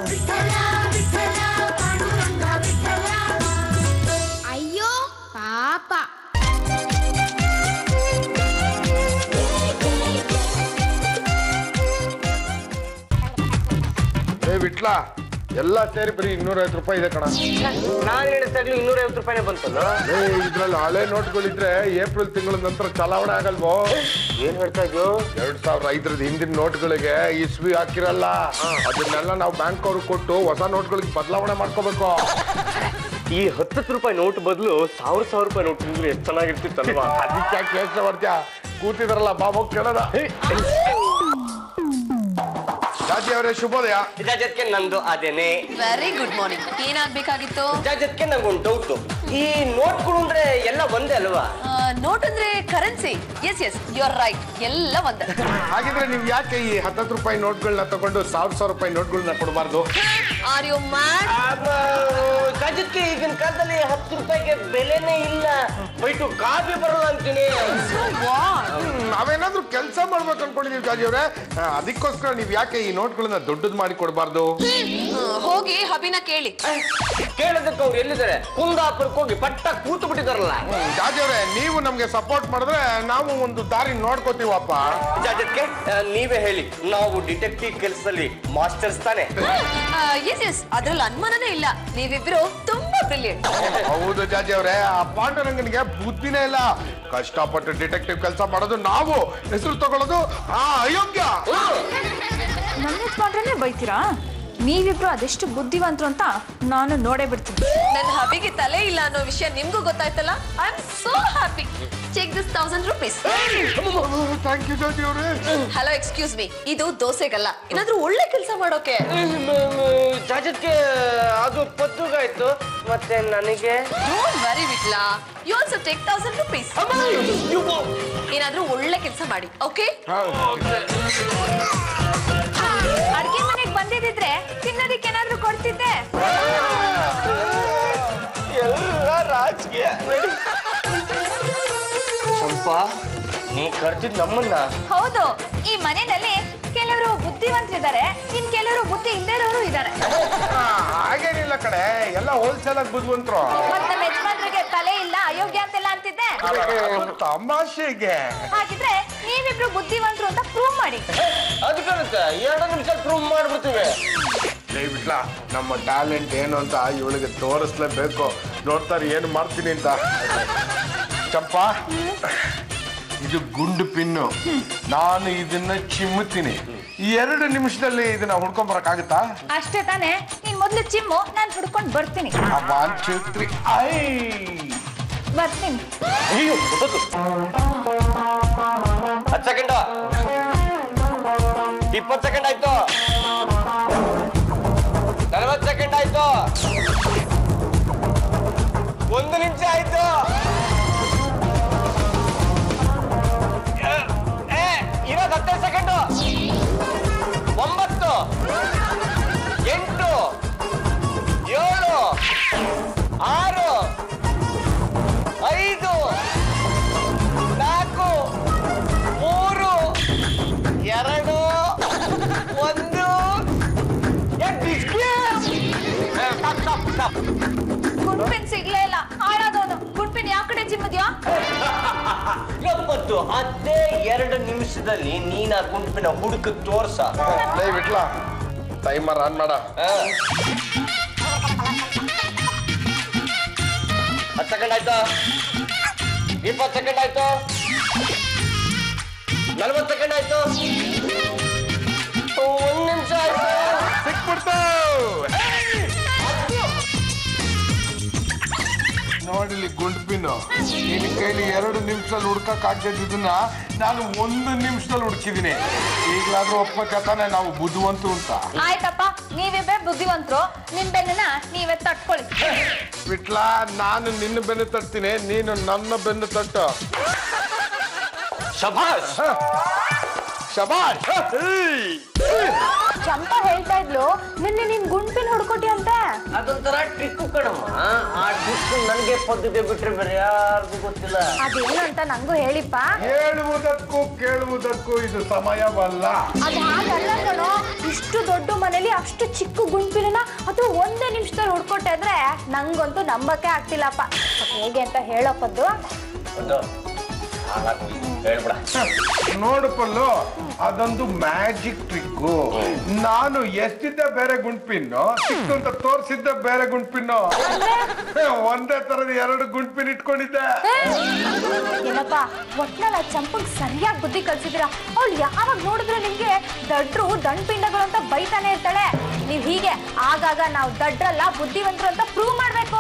ಅಯ್ಯೋ ಪಾಪ ಏ ವಿಟ್ಲ ಎಲ್ಲ ಸೇರಿ ಬರೀ ಇನ್ನೂರೈವತ್ತು ರೂಪಾಯಿ ಇದೆ ಕಣ ನಾನು ಎಣಿಸ್ದಾಗ್ಲೂ ಇನ್ನೂರ ಐವತ್ತು ರೂಪಾಯಿನೇ ಬಂತಲ್ಲ ಏ ಇದ್ರಲ್ಲಿ ಹಳೆ ನೋಟ್ಗಳಿದ್ರೆ ಏಪ್ರಿಲ್ ತಿಂಗಳ ನಂತರ ಚಲಾವಣೆ ಆಗಲ್ವೋ ಏನ್ ಹೇಳ್ತಾ ಇದ್ಯೋ ಎರಡ್ ಸಾವಿರದ ಐದರದ ಹಿಂದಿನ ನೋಟ್ಗಳಿಗೆ ಇಸ್ವಿ ಹಾಕಿರಲ್ಲ ಅದನ್ನೆಲ್ಲ ನಾವು ಬ್ಯಾಂಕ್ ಅವ್ರಿಗೆ ಕೊಟ್ಟು ಹೊಸ ನೋಟ್ಗಳಿಗೆ ಬದಲಾವಣೆ ಮಾಡ್ಕೋಬೇಕು ಈ ಹತ್ತತ್ತು ರೂಪಾಯಿ ನೋಟ್ ಬದಲು ಸಾವಿರ ಸಾವಿರ ರೂಪಾಯಿ ನೋಟ್ ಇದ್ರೆ ಎಷ್ಟು ಚೆನ್ನಾಗಿರ್ತಿತ್ತಲ್ವಾ ಅದಕ್ಕೆ ಯಾಕೆ ಯೋಚನೆ ಮಾಡ್ತೀಯ ಕೂತಿದಾರಲ್ಲ ಬಾಬು ಕೇಳೋಣ ರಾಜಿ ಅವರೇ ಶುಭೋದಯ ಇದಾಜತ್ಗೆ ನಂದು ಅದೇನೆ ವೆರಿ ಗುಡ್ ಮಾರ್ನಿಂಗ್ ಏನಾಗ್ಬೇಕಾಗಿತ್ತು ಇದಾಜತ್ಗೆ ನಂಗೊಂದು ಡೌಟ್ ಈ ನೋಟ್ಗಳು ಅಂದ್ರೆ ಎಲ್ಲ ಒಂದೇ ಅಲ್ವಾ ನೋಟ್ ಅಂದ್ರೆ currency yes yes you are right ಎಲ್ಲ ಒಂದೇ ಹಾಗಿದ್ರೆ ನೀವು ಯಾಕೆ ಈ ಹತ್ತತ್ತು ರೂಪಾಯಿ ನೋಟ್ಗಳನ್ನ ತಗೊಂಡು ಸಾವಿರ ಸಾವಿರ ರೂಪಾಯಿ ನೋಟ್ಗಳನ್ನ ಕೊಡಬಾರ್ದು ಆರ್ ಯು ಮ್ಯಾಡ್ ಇದಾಜತ್ಗೆ ಈಗಿನ ಕಾಲದಲ್ಲಿ ಹತ್ತು ರೂಪಾಯಿಗೆ ಬೆಲೆನೇ ಇಲ್ಲ ಬೈಟು ಕಾಫಿ ಬರಲ್ಲ ಅಂತೀನಿ ನಾವೇನಾದ್ರೂ ಕೆಲಸ ಮಾಡ್ಬೇಕು ಅನ್ಕೊಂಡಿದೀವಿ ಜಾಜಿ ಅವರೇ ಅದಕ್ಕೋಸ್ಕರ ನೀವು ಯಾಕೆ ಈ ನೋಟ್ಗಳನ್ನ ದೊಡ್ಡದು ಮಾಡಿ ಕೊಡಬಾರ್ದು ಹೋಗಿ ಹಬಿನ ಕೇಳಿ ಕೇಳೋದಕ್ಕೆ ಅವ್ರು ಎಲ್ಲಿದ್ದಾರೆ ಕುಂದಾಪುರಕ್ಕೆ ಹೋಗಿ ಪಟ್ಟ ಕೂತು ಬಿಟ್ಟಿದಾರಲ್ಲ ಜಾಜಿ ಅವರೇ ನೀವು ನಮ್ಗೆ ಸಪೋರ್ಟ್ ಮಾಡಿದ್ರೆ ನಾವು ಒಂದು ದಾರಿ ನೋಡ್ಕೋತೀವಪ್ಪ ಇದಾಜತ್ಗೆ ನೀವೇ ಹೇಳಿ ನಾವು ಡಿಟೆಕ್ಟಿವ್ ಕೆಲಸದಲ್ಲಿ ಮಾಸ್ಟರ್ಸ್ ತಾನೆ ಎಸ್ ಎಸ್ ಅದ್ರಲ್ಲಿ ಅನುಮಾನನೇ ಇಲ್ಲ ನೀವಿಬ್ರು ತುಂಬಾ ಬ್ರಿಲಿಯಂಟ್ ಹೌದು ಜಾಜಿ ಅವರೇ ಆ ಪಾಂಡುರಂಗನಿಗೆ ಬುದ್ಧಿನೇ ಇಲ್ಲ ಕಷ್ಟಪಟ್ಟು ಡಿಟೆಕ್ಟಿವ್ ಕೆಲಸ ಮಾಡೋದು ನಾವು ಹೆಸರು ತಗೊಳ್ಳೋದು ಆ ಅಯೋಗ್ಯ ನನ್ನ ಯಜಮಾನ್ರನ್ನೇ ಬೈತೀರಾ ನೀವಿಬ್ರು ಅದೆಷ್ಟು ಬುದ್ಧಿವಂತರು ಅಂತ ನಾನು ನೋಡೇ ಬಿಡ್ತೀನಿ ನನ್ನ ಹಬಿಗೆ ತಲೆ ಇಲ್ಲ ಅನ್ನೋ ವಿಷಯ ನಿಮ್ಗೂ ಗೊತ್ತಾಯ್ತಲ್ಲ I am so happy check this thousand rupees thank you Jaji ಅವರೇ ಹಲೋ ಎಕ್ಸ್ಕ್ಯೂಸ್ ಮೀ ಇದು ದೋಸೆಗಲ್ಲ ಏನಾದ್ರೂ ಒಳ್ಳೆ ಕೆಲಸ ಮಾಡೋಕೆ ಜಾಜತ್ಗೆ ಅದು ಪತ್ತುಗಾಯ್ತು ಮತ್ತೆ ನನಗೆ ಡೋಂಟ್ ವರಿ ವಿಟ್ಲಾ you also take thousand rupees ಏನಾದ್ರೂ ಒಳ್ಳೆ ಕೆಲಸ ಮಾಡಿ ಓಕೆ ಅಡ್ಗೆ ಮನೆಗೆ ಬಂದಿದ್ರೆ ತಿನ್ನೋದಕ್ಕೆ ಏನಾದ್ರೂ ಕೊಡ್ತಿದ್ದೆ ಎಲ್ಲ ರಾಜಕೀಯ ಚಂಪಾ ನೀ ಕರ್ತಿದ್ ನಮ್ಮನ್ನ ಹೌದು ಈ ಮನೆಯಲ್ಲಿ ಕೆಲವರು ಬುದ್ಧಿವಂತರಿದ್ದಾರೆ ಇನ್ ಕೆಲವರು ಬುದ್ಧಿ ಇಲ್ಲದೆ ಇರೋರು ಇದ್ದಾರೆ ಹಾಗೇನಿಲ್ಲ ಕಡೆ ಎಲ್ಲ ಹೋಲ್ಸೇಲ್ ಆಗಿ ಬುದ್ಧಿವಂತರು ಮತ್ತೆ ನಮ್ಮ ಯಜಮಾನ್ರಿಗೆ ತಲೆ ಇಲ್ಲ ಅಯೋಗ್ಯ ಅಂತೆಲ್ಲ ಅಂತಿದ್ದೆ ತಮಾಷೆಗೆ ಹಾಗಿದ್ರೆ ನೀವಿಬ್ರು ಬುದ್ಧಿವಂತರು ಅಂತ ಪ್ರೂವ್ ಮಾಡಿ ಅದಕ್ಕಂತೆ ಎರಡು ನಿಮಿಷ ಪ್ರೂವ್ ಮಾಡ್ಬಿಡ್ತೀವಿ ಬಿಟ್ಲ ನಮ್ಮ ಟ್ಯಾಲೆಂಟ್ ಏನು ಅಂತ ಇವಳಿಗೆ ತೋರಿಸ್ಲೇಬೇಕು ನೋಡ್ತಾರೆ ಏನು ಮಾಡ್ತೀನಿ ಅಂತ ಚಂಪಾ ಇದು ಗುಂಡು ಪಿನ್ನು ನಾನು ಇದನ್ನ ಚಿಮ್ಮುತ್ತೀನಿ ಈ ಎರಡು ನಿಮಿಷದಲ್ಲಿ ಇದನ್ನ ಹುಡ್ಕೊಂಡ್ ಬರಕ್ಕಾಗತ್ತಾ ಅಷ್ಟೇ ತಾನೇ ನೀನ್ ಮೊದ್ಲು ಚಿಮ್ಮು ನಾನು ಹುಡ್ಕೊಂಡು ಬರ್ತೀನಿ ಒನ್ ಟೂ ತ್ರೀ ಐ ಬರ್ತೀನಿ ಅಯ್ಯೋ ಗೊತ್ತದು ಹತ್ತು ಸೆಕೆಂಡ್ ಇಪ್ಪತ್ತು ಸೆಕೆಂಡ್ ಆಯ್ತು ನಲವತ್ತು ಸೆಕೆಂಡ್ ಆಯ್ತು ಒಂದು ನಿಮಿಷ ಆಯ್ತು ಏ, ಇರೋದು ಹತ್ತೈದು ಸೆಕೆಂಡು ಒಂಬತ್ತು ಎಂಟು ಏಳು ಆರು ಐದು ನಾಲ್ಕು ಮೂರು ಎರಡು ಒಂದು ಏ, ಬಿಸ್ಕಿ! ಏ, stop, stop, stop. ಗುಂಡ್ಪಿನ್ ಸಿಗ್ಲೇ ಇಲ್ಲ ಹಾಳಾದವನು ಗುಂಡ್ಪಿನ್ ಯಾವ ಕಡೆ ಚಿಮ್ಮದ್ಯಾ ಎಪ್ಪತ್ತು ಅದೇ ಎರಡು ನಿಮಿಷದಲ್ಲಿ ನೀನ್ ಆ ಗುಂಪಿನ ಹುಡುಕ ತೋರ್ಸ ಲೇ ಬಿಟ್ಲ ಟೈಮರ್ ಆನ್ ಮಾಡ ಹತ್ತು ಸೆಕೆಂಡ್ ಆಯ್ತು ಇಪ್ಪತ್ತು ಸೆಕೆಂಡ್ ಆಯ್ತು ನಲ್ವತ್ತು ಸೆಕೆಂಡ್ ಆಯ್ತು ಒಂದ್ ನಿಮಿಷ ಆಯ್ತು ಸಿಕ್ಬಿಡ್ತು ನೋಡಿಲಿ ಗುಂಡು ಪಿನ್ನು ನಿನ್ನ ಕೈಲಿ ಎರಡು ನಿಮಿಷದಲ್ಲಿ ಹುಡ್ಕಕ್ ಆಗ್ತಿದ್ದನ್ನ ನಾನು ಒಂದು ನಿಮಿಷದಲ್ಲಿ ಹುಡುಕಿದೀನಿ ಈಗಲಾದ್ರೂ ಒಪ್ಪಕತಾನೆ ನಾವು ಬುದ್ಧಿವಂತು ಅಂತ ಆಯ್ತಪ್ಪ ನೀವಿಬ್ರೆ ಬುದ್ಧಿವಂತರು ನಿಮ್ ಬೆನ್ನನ ನೀವೇ ತಟ್ಕೊಳ್ಳಿ ಬಿಟ್ಲಾ ನಾನು ನಿನ್ನ ಬೆನ್ನು ತಟ್ತೀನಿ ನೀನು ನನ್ನ ಬೆನ್ನು ತಟ್ಟು ಶಭಾಷ್ ಶಬಾಷ್ ಚಂಪಾ ಹೇಳ್ತಾ ಇದ್ಲು ನಿನ್ನೆ ನೀನ್ ಗುಂಡ್ಪಿನ್ ಹುಡ್ಕೊಟಿ ಅಂತೆ ಅದೊಂಥರ ಟ್ರಿಕ್ ಕಣಮ್ಮ ಆ ಟ್ರಿಕ್ ನನ್ಗೆ ನಮ್ಗೆ ಪದ್ಧತಿ ಬಿಟ್ರೆ ಬೇರೆ ಯಾರಿಗೂ ಗೊತ್ತಿಲ್ಲ ಅದೇನು ಅಂತ ನಂಗೂ ಹೇಳಿಪ್ಪ ಹೇಳುವುದಕ್ಕೂ ಕೇಳುವುದಕ್ಕೂ ಇದು ಸಮಯವಲ್ಲ ಅದು ಹಾಗಲ್ಲ ಕಣೋ ಇಷ್ಟು ದೊಡ್ಡ ಮನೇಲಿ ಅಷ್ಟು ಚಿಕ್ಕ ಗುಂಪಿನ ಅದು ಒಂದೇ ನಿಮಿಷದಲ್ಲಿ ಹುಡ್ಕೊಟ್ಟೆ ಅಂದ್ರೆ ನಂಗಂತೂ ನಂಬಕ್ಕೆ ಆಗ್ತಿಲ್ಲಪ್ಪ ಅದ್ ಹೇಗೆ ಅಂತ ಹೇಳಪ್ಪದ್ದು ಒಂದು ಹಾಳಾಗೋಯ್ತು ಹೇಳ್ಬಿಡ ನೋಡು ಪಲ್ಲು ಅದೊಂದು ಮ್ಯಾಜಿಕ್ ಟ್ರಿಕ್ಕು ನಾನು ಎಷ್ಟಿದ್ದ ಬೇರೆ ಗುಂಡ್ಪಿನ್ನು ಸಿಕ್ತು ಅಂತ ತೋರಿಸಿದ್ದ ಬೇರೆ ಗುಂಡ್ಪಿನ್ನು ಒಂದೇ ತರದ ಎರಡು ಗುಂಡ್ಪಿನ್ ಇಟ್ಕೊಂಡಿದ್ದೆ ಏನಪ್ಪ ಒಟ್ನಲ್ಲಿ ಆ ಚಂಪಂಗ್ ಸರಿಯಾಗಿ ಬುದ್ಧಿ ಕಲ್ಸಿದ್ದೀರಾ ಅವಳು ಯಾವಾಗ ನೋಡಿದ್ರೆ ನಿಮ್ಗೆ ದಡ್ರು ದಂಡ್ಪಿಂಡಗಳು ಅಂತ ಬೈತಾನೆ ಇರ್ತಾಳೆ ನೀವ್ ಹೀಗೆ ಆಗಾಗ ನಾವು ದಡ್ರಲ್ಲ ಬುದ್ಧಿವಂತರು ಅಂತ ಪ್ರೂವ್ ಮಾಡ್ಬೇಕು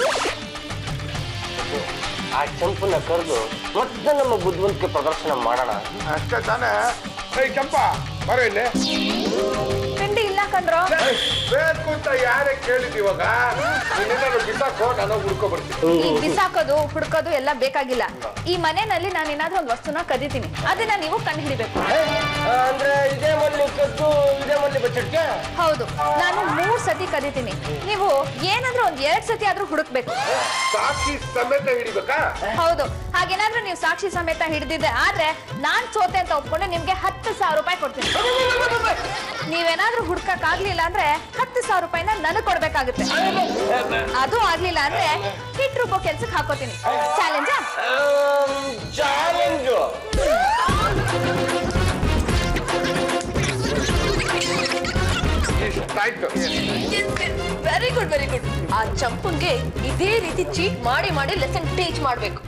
ಆ ಚಂಪನ್ನ ಕರೆದು ಮತ್ತೆ ನಮ್ಮ ಬುದ್ಧಿವಂತಿಕೆ ಪ್ರದರ್ಶನ ಮಾಡೋಣ ಅಷ್ಟೇ ತಾನೇ ಏಯ್ ಚಂಪಾ ಬರೋ ಇಲ್ಲಿ ತಿಂಡಿ ಇಲ್ಲ ಕಂಡ್ರು ಏಯ್, ಬೇಕು ಅಂತ ಯಾರೇ ಕೇಳಿದ್ ಇವಾಗ ನೀನೇನಾದ್ರು ಬಿಸಾಕೋ ನಾನು ಹುಡ್ಕೊ ಬರ್ತೀನಿ ಈ ಬಿಸಾಕೋದು ಹುಡ್ಕೋದು ಎಲ್ಲ ಬೇಕಾಗಿಲ್ಲ ಈ ಮನೆಯಲ್ಲಿ ನಾನು ಏನಾದ್ರೂ ಒಂದು ವಸ್ತುನ ಕದಿತೀನಿ ಅದನ್ನ ನೀವು ಕಂಡು ಹಿಡಿಬೇಕು ಆ, ಅಂದ್ರೆ ಇದೇ ಮಲ್ಲಿ ಕದ್ದು ಇದೇ ಮಲ್ಲಿ ಬಚ್ಚಿಟ್ಕೆ ಹೌದು ನಾನು ಮೂರ್ ಸತಿ ಕದಿತೀನಿ ನೀವು ಏನಾದ್ರೂ ಒಂದ್ ಎರಡ್ ಸತಿ ಆದ್ರೂ ಹುಡುಕ್ಬೇಕು ಸಾಕ್ಷಿ ಸಮೇತ ಹಿಡಿಬೇಕಾ ಹೌದು ಹಾಗೇನಾದ್ರೂ ನೀವು ಸಾಕ್ಷಿ ಸಮೇತ ಹಿಡಿದಿದ್ದೆ ಆದ್ರೆ ನಾನ್ ಸೋತೆ ಅಂತ ಒಪ್ಕೊಂಡು ನಿಮ್ಗೆ ಹತ್ತು ಸಾವಿರ ರೂಪಾಯಿ ಕೊಡ್ತೀನಿ ನೀವೇನಾದ್ರೂ ಹುಡ್ಕಕ್ ಆಗ್ಲಿಲ್ಲ ಅಂದ್ರೆ ಹತ್ತು ಸಾವಿರ ರೂಪಾಯಿನ ನನಗ್ ಕೊಡ್ಬೇಕಾಗುತ್ತೆ ಅದು ಆಗ್ಲಿಲ್ಲ ಅಂದ್ರೆ ಹಿಟ್ ರುಬ್ಬೋ ಕೆಲ್ಸಕ್ಕೆ ಹಾಕೋತೀನಿ ಚಾಲೆಂಜಾ ಚಾಲೆಂಜು ಇಷ್ಟಾಯ್ತು ವೆರಿ ಗುಡ್ ವೆರಿ ಗುಡ್ ಆ ಚಂಪನ್ಗೆ ಇದೇ ರೀತಿ ಚೀಟ್ ಮಾಡಿ ಮಾಡಿ ಲೆಸನ್ ಟೀಚ್ ಮಾಡ್ಬೇಕು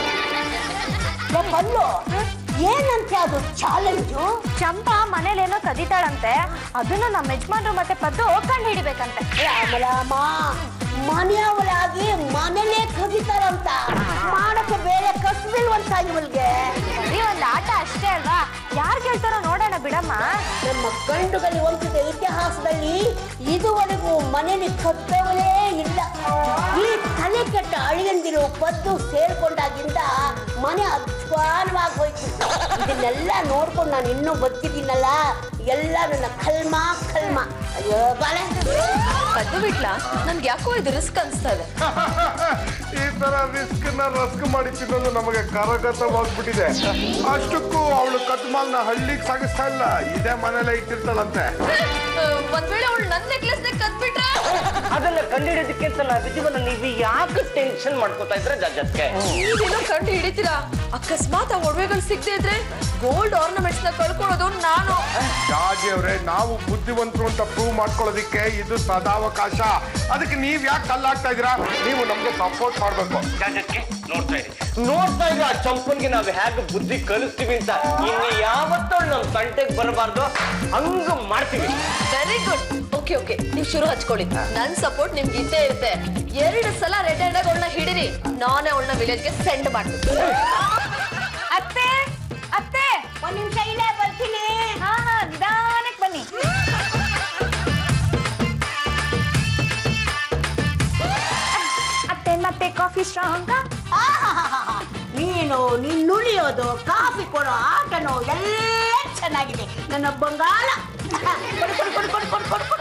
ಮಲ್ಲು ಏನಂತೆ ಅದು ಚಾಲೆಂಜು ಚಂಪಾ ಮನೇಲೇನೋ ಕದೀತಾಳಂತೆ ಅದನ್ನ ನಮ್ಮ ಯಜಮಾನ್ರು ಮತ್ತೆ ಪದ್ದು ಕಂಡು ಹಿಡಿಬೇಕಂತೆ ರಾಮ ರಾಮ ಮನೆಯವರಾಗಿ ಮನೇಲೆ ಕದಿತಾರಂತ ಮಾಡಕ್ಕೆ ಬೇರೆ ಕಸ್ಬಿಲ್ವಂತ ಇವಳಿಗೆ ಬರೀ ಒಂದ್ ಆಟ ಅಷ್ಟೇ ಅಲ್ವಾ ಯಾರ್ ಗೆಲ್ತಾರೋ ನೋಡೋಣ ಬಿಡಮ್ಮ ನಮ್ಮ ಗಂಡುಗಲಿ ವಂಶದ ಇತಿಹಾಸದಲ್ಲಿ ಇದುವರೆಗೂ ಮನೇಲಿ ಕದ್ದವರೇ ಇಲ್ಲ ಈ ತಲೆ ಕೆಟ್ಟ ಅಳಿಯಂದಿರು ಪದ್ದು ಸೇರ್ಕೊಂಡಾಗಿಂದ ಮನೆ ಅಧ್ವಾನವಾಗಿ ಹೋಯ್ತು ಇದನ್ನೆಲ್ಲ ನೋಡ್ಕೊಂಡು ನಾನು ಇನ್ನೂ ಬದುಕಿದ್ದೀನಲ್ಲ ಎಲ್ಲ ನನ್ನ ಕಲ್ಮ ಕಲ್ಮ ಅಯ್ಯೋ ಬಾಳೆ ಪದ್ದು ಬಿಟ್ಲ ನನ್ಗೆ ಯಾಕೋ ಇದು ರಿಸ್ಕ್ ಅನ್ಸ್ತಾ ಇದೆ ಈ ತರ ರಿಸ್ಕ್ ನ ರಸ್ಕ್ ಮಾಡಿ ತಿನ್ನೋದು ನಮಗೆ ಕರಗತವಾಗ್ಬಿಟ್ಟಿದೆ ಅಷ್ಟಕ್ಕೂ ಅವಳು ಕತ್ಮಾಲ್ನ ಹಳ್ಳಿಗೆ ಸಾಗಿಸ್ತಾ ಇಲ್ಲ ಇದೇ ಮನೇಲೆ ಇಟ್ಟಿರ್ತಾಳಂತೆ ಆ, ಒಂದ್ ವೇಳೆ ಅವಳು ನನ್ ನೆಕ್ಲೆಸ್ ಕದ್ಬಿಟ್ರೆ ಅದನ್ನ ಕಂಡಿಡಿಯೋದಕ್ಕೆ ಅಂತ ನಾವು ವಿಜಯವನ್ನ ನೀವು ಯಾಕೆ ಟೆನ್ಷನ್ ಮಾಡ್ಕೋತಾ ಇದ್ರೆ ಜಜ್ಜತ್ಗೆ ನೀವೇನೋ ಕಂಡು ಹಿಡಿತೀರಾ ಅಕಸ್ಮಾತ್ ಆ ಒಡವೆಗಳು ಸಿಗದೆ ಇದ್ರೆ ಗೋಲ್ಡ್ ಆರ್ನಮೆಂಟ್ಸ್ ನ ಕಳ್ಕೊಳ್ಳೋದು ನಾನು ರಾಜಿ ಅವ್ರೆ ನಾವು ಬುದ್ಧಿವಂತರು ಅಂತ ಪ್ರೂವ್ ಮಾಡ್ಕೊಳ್ಳೋದಿಕ್ಕೆ ಇದು ಸದಾವಕಾಶ ಅದಕ್ಕೆ ನೀವ್ ಯಾಕೆ ಕಲ್ಲಾಗ್ತಾ ಇದೀರಾ ನೀವು ನಮ್ಗೆ ಸಪೋರ್ಟ್ ಮಾಡ್ಬೇಕು ಜಜ್ಜತ್ಗೆ ನೋಡ್ತಾ ಇರಿ ನೋಡ್ತಾ ಇರೋ ಆ ಚಂಪನ್ಗೆ ನಾವು ಹೇಗೆ ಬುದ್ಧಿ ಕಲಿಸ್ತೀವಿ ಅಂತ ಇನ್ನು ಯಾವತ್ತೂ ನಮ್ಮ ತಂಟೆಗೆ ಬರಬಾರ್ದು ಹಂಗ ಮಾಡ್ತೀವಿ ವೆರಿ ಗುಡ್ ಓಕೆ ಓಕೆ ನೀವು ಶುರು ಹಚ್ಕೊಳ್ಳಿ ನನ್ ಸಪೋರ್ಟ್ ನಿಮ್ಗೆ ಇದ್ದೇ ಇರುತ್ತೆ ಎರಡು ಸಲ ರೆಡ್ ಹ್ಯಾಂಡ್ ಅವಳನ್ನ ಹಿಡಿರಿ ನಾನೇ ಅವಳನ್ನ ವಿಲೇಜ್ಗೆ ಸೆಂಡ್ ಮಾಡ್ತೀನಿ ಅತ್ತೆ ಅತ್ತೆ ಒಂದ್ ನಿಮಿಷ ಇಲ್ಲೇ ಬರ್ತೀನಿ ಹಾ ಹಾ ನಿಧಾನಕ್ಕೆ ಬನ್ನಿ ಅತ್ತೆ ಮತ್ತೆ ಕಾಫಿ ಸ್ಟ್ರಾಂಗ್ ಆಹಾಹಾಹಾ. ನೀನು ನೀನ್ ನುಳಿಯೋದು ಕಾಫಿ ಕೊಡೋ ಆಟನೋ ಎಲ್ಲ ಚೆನ್ನಾಗಿದೆ ನನ್ನ ಬಂಗಾಳ ಕೊಡು, ಕೊಡು, ಕೊಡು, ಕೊಡು, ಕೊಡು, ಕೊಡು, ಕೊಡು.